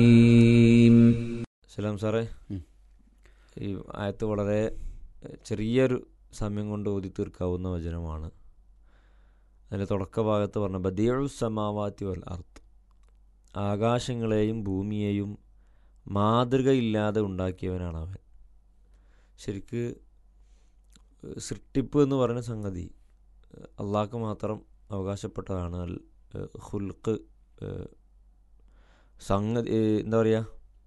സലാം സാറേ ഉം. ഈ ആയത്ത് വളരെ എഹ്, ചെറിയൊരു സമയം കൊണ്ട് ഓതി തീർക്കാവുന്ന വചനമാണ് അതിൻ്റെ തുടക്ക ഭാഗത്ത് പറഞ്ഞ ബദിയു സമാവാത്തി വൽ അർത്ത് ആകാശങ്ങളെയും ഭൂമിയെയും മാതൃകയില്ലാതെ ഉണ്ടാക്കിയവനാണ് അവൻ ശരിക്ക് എഹ്, സൃഷ്ടിപ്പ് എന്ന് പറയുന്ന സംഗതി എഹ്, അള്ളാഹ്ക്ക് മാത്രം അവകാശപ്പെട്ടതാണ് അൽ എഹ്, ഹുൽക്ക് എഹ്, സംഗതി എഹ്, എന്താ പറയുക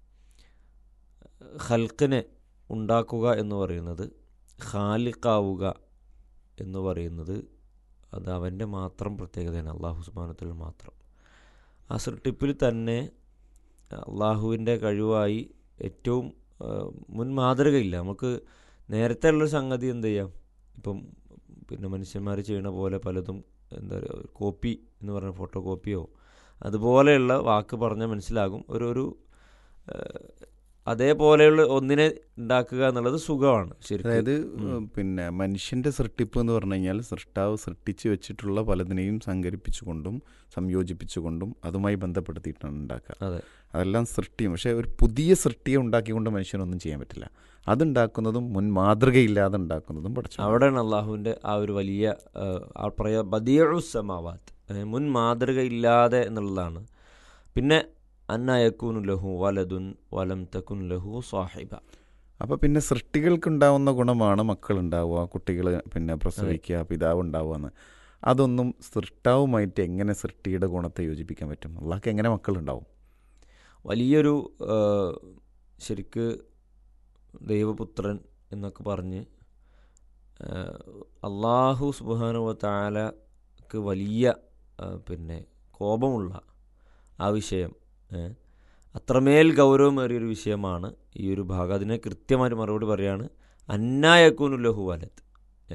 ഹൽക്കിനെ ഉണ്ടാക്കുക എന്ന് പറയുന്നത് ഖാലിക്കാവുക എന്ന് പറയുന്നത് അത് അവൻ്റെ മാത്രം പ്രത്യേകതയാണ് അള്ളാഹു സുബാനത്തിൽ മാത്രം ആ സൃഷ്ടിപ്പിൽ തന്നെ അള്ളാഹുവിൻ്റെ കഴിവായി ഏറ്റവും ആ, മുൻ മാതൃകയില്ല നമുക്ക് നേരത്തെ ഉള്ളൊരു സംഗതി എന്ത് ചെയ്യാം ഇപ്പം പിന്നെ മനുഷ്യന്മാർ ചെയ്യണ പോലെ പലതും എന്താ പറയുക ഒരു കോപ്പി എന്ന് പറഞ്ഞ ഫോട്ടോ കോപ്പിയോ അതുപോലെയുള്ള വാക്ക് പറഞ്ഞാൽ മനസ്സിലാകും ഒരു ഒരു ആ, അതേപോലെയുള്ള ഒന്നിനെ ഉണ്ടാക്കുക എന്നുള്ളത് സുഖമാണ് ശരിക്കും അതായത് ഉം. പിന്നെ മനുഷ്യന്റെ സൃഷ്ടിപ്പ് എന്ന് പറഞ്ഞു കഴിഞ്ഞാൽ സൃഷ്ടാവ് സൃഷ്ടിച്ച് വെച്ചിട്ടുള്ള പലതിനെയും സംഘടിപ്പിച്ചുകൊണ്ടും സംയോജിപ്പിച്ചുകൊണ്ടും അതുമായി ബന്ധപ്പെടുത്തിയിട്ടാണ് ഉണ്ടാക്കുക അതെ അതെല്ലാം സൃഷ്ടിയും പക്ഷേ ഒരു പുതിയ സൃഷ്ടിയെ ഉണ്ടാക്കിക്കൊണ്ട് മനുഷ്യനൊന്നും ചെയ്യാൻ പറ്റില്ല അതുണ്ടാക്കുന്നതും മുൻ മാതൃകയില്ലാതെ ഉണ്ടാക്കുന്നതും പഠിച്ചു അവിടെയാണ് അള്ളാഹുവിൻ്റെ ആ ഒരു വലിയ ആ, ആ പറയാ ബദിയു സമാവാത്ത് ഏ, മുൻ മാതൃക ഇല്ലാതെ എന്നുള്ളതാണ് പിന്നെ അന്നയക്കൂനു ലഹു വലതുൻ വലം തക്കുൻ ലഹു സാഹിബ അപ്പോൾ പിന്നെ സൃഷ്ടികൾക്കുണ്ടാവുന്ന ഗുണമാണ് മക്കൾ ഉണ്ടാവുക കുട്ടികൾ പിന്നെ പ്രസവിക്കുക പിതാവ് ഉണ്ടാവുക എന്ന് അതൊന്നും സൃഷ്ടാവുമായിട്ട് എങ്ങനെ സൃഷ്ടിയുടെ ഗുണത്തെ യോജിപ്പിക്കാൻ പറ്റും അള്ളാഹ്ക്ക് എങ്ങനെ മക്കളുണ്ടാവും വലിയൊരു ആ, ശരിക്ക് ദൈവപുത്രൻ എന്നൊക്കെ പറഞ്ഞ് ആ, അള്ളാഹു സുബാനുവ താലക്ക് വലിയ ആ, പിന്നെ കോപമുള്ള ആ വിഷയം ഏ, അത്രമേൽ ഗൗരവമേറിയൊരു വിഷയമാണ് ഈ ഒരു ഭാഗം അതിനെ കൃത്യമായിട്ട് മറുപടി പറയാണ് അന്നായക്കൂനുല്ലഹു വലത്ത്